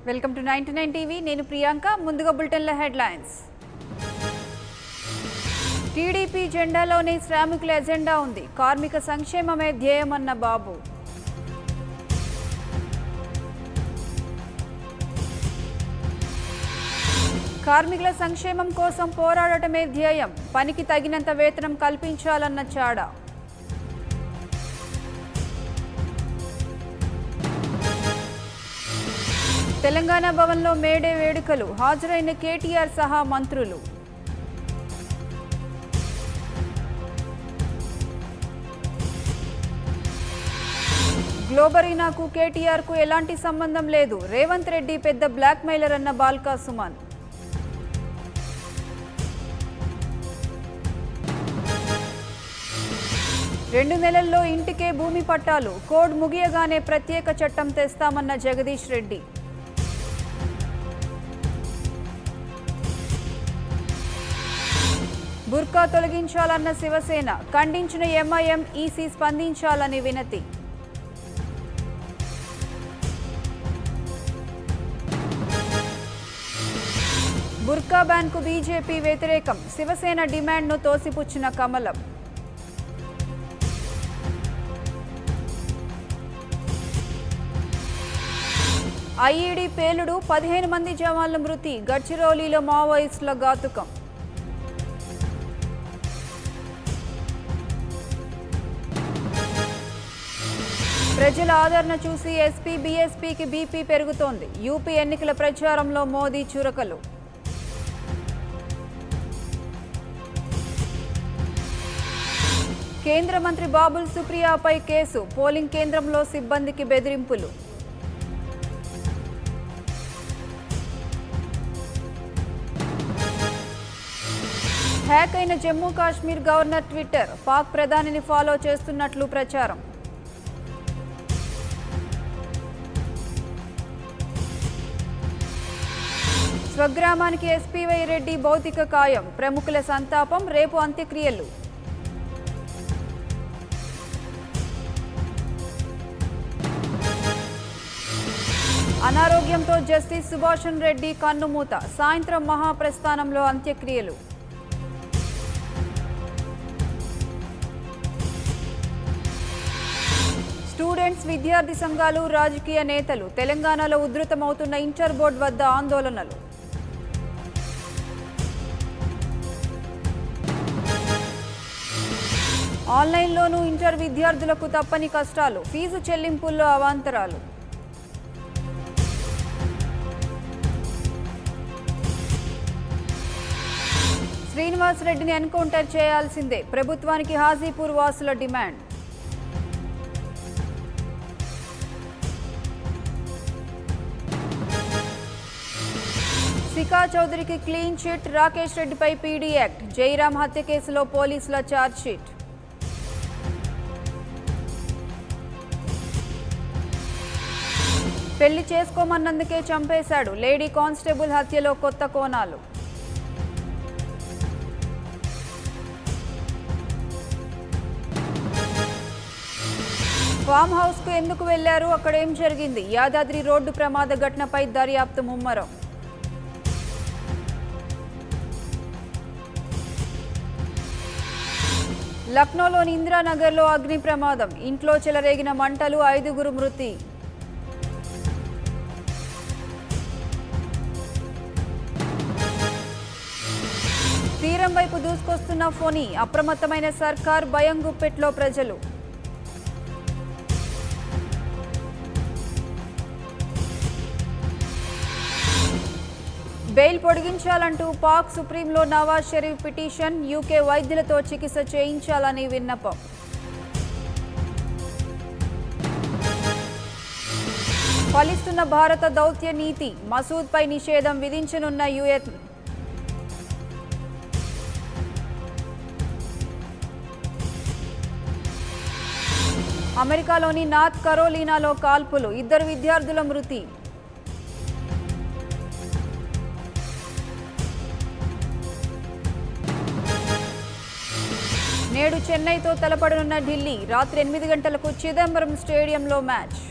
welcome to ninety nine TV నేను ప్రియాంక ముందుగా బులెటిన్ల headlines TDP జెండాలోని శ్రామికుల ఎజెండా ఉంది కార్మిక సంక్షేమమే ధ్యేయమన్న బాబు కార్మికుల సంక్షేమం కోసం పోరాడటమే ధ్యేయం పనికి తగినంత వేతనం కల్పించాలన్న చాడా తెలంగాణ భవన్లో మేడే వేడుకలు హాజరైన కేటీఆర్ సహా మంత్రులు గ్లోబరీనాకు కేటీఆర్కు ఎలాంటి సంబంధం లేదు రేవంత్ రెడ్డి పెద్ద బ్లాక్ మెయిలర్ అన్న బాల్కా సుమన్ రెండు నెలల్లో ఇంటికే భూమి పట్టాలు కోడ్ ముగియగానే ప్రత్యేక చట్టం తెస్తామన్న జగదీష్ రెడ్డి బుర్కా తొలగించాలన్న శివసేన ఖండించిన ఎంఐఎం ఈసీ స్పందించాలని వినతి బుర్కా బ్యాన్కు బీజేపీ వ్యతిరేకం శివసేన డిమాండ్ను తోసిపుచ్చిన కమలం ఐఈడీ పేలుడు పదిహేను మంది జవాన్ల మృతి గడ్చిరోలీలో మావోయిస్టుల ఘాతుకం ప్రజల ఆదరణ చూసి ఎస్పీ బీఎస్పీకి బీపీ పెరుగుతోంది యూపీ ఎన్నికల ప్రచారంలో మోదీ చురకలు కేంద్ర మంత్రి బాబుల్ సుప్రియాపై కేసు పోలింగ్ కేంద్రంలో సిబ్బందికి బెదిరింపులు హ్యాక్ అయిన జమ్మూ కాశ్మీర్ గవర్నర్ ట్విట్టర్ పాక్ ప్రధానిని ఫాలో చేస్తున్నట్లు ప్రచారం స్వగ్రామానికి ఎస్పీవై రెడ్డి భౌతిక కాయం ప్రముఖుల సంతాపం రేపు అంత్యక్రియలు అనారోగ్యంతో జస్టిస్ సుభాషన్ రెడ్డి కన్నుమూత సాయంత్రం మహాప్రస్థానంలో అంత్యక్రియలు స్టూడెంట్స్ విద్యార్థి సంఘాలు రాజకీయ నేతలు తెలంగాణలో ఉధృతమవుతున్న ఇంటర్ బోర్డు వద్ద ఆందోళనలు ఆన్లైన్లోనూ ఇంటర్ విద్యార్థులకు తప్పని కష్టాలు ఫీజు చెల్లింపుల్లో అవాంతరాలు శ్రీనివాస్ రెడ్డిని ఎన్కౌంటర్ చేయాల్సిందే ప్రభుత్వానికి హాజీపూర్ వాసుల డిమాండ్ సికా చౌదరికి క్లీన్ చిట్ రాకేష్ రెడ్డిపై పీడీ యాక్ట్ జైరాం హత్య కేసులో పోలీసుల ఛార్జ్ షీట్ పెళ్లి చేసుకోమన్నందుకే చంపేశాడు లేడీ కానిస్టేబుల్ హత్యలో కొత్త కోణాలు ఫామ్ హౌస్ కు ఎందుకు వెళ్లారు అక్కడ ఏం జరిగింది యాదాద్రి రోడ్డు ప్రమాద ఘటనపై దర్యాప్తు ముమ్మరం లక్నోలోని ఇందిరానగర్లో అగ్ని ప్రమాదం ఇంట్లో చెలరేగిన మంటలు ఐదుగురు మృతి తీరం వైపు దూసుకొస్తున్న ఫోని అప్రమత్తమైన సర్కార్ భయం గుప్పెట్లో ప్రజలు బెయిల్ పొడిగించాలంటూ పాక్ సుప్రీంలో నవాజ్ షరీఫ్ పిటిషన్ యూకే వైద్యులతో చికిత్స చేయించాలని విన్నపం ఫలిస్తున్న భారత దౌత్య నీతి మసూద్పై నిషేధం విధించనున్న యుఎస్ అమెరికాలోని నార్త్ కరోలినాలో కాల్పులు ఇద్దరు విద్యార్థుల మృతి నేడు చెన్నైతో తలపడనున్న ఢిల్లీ రాత్రి ఎనిమిది గంటలకు చిదంబరం స్టేడియంలో మ్యాచ్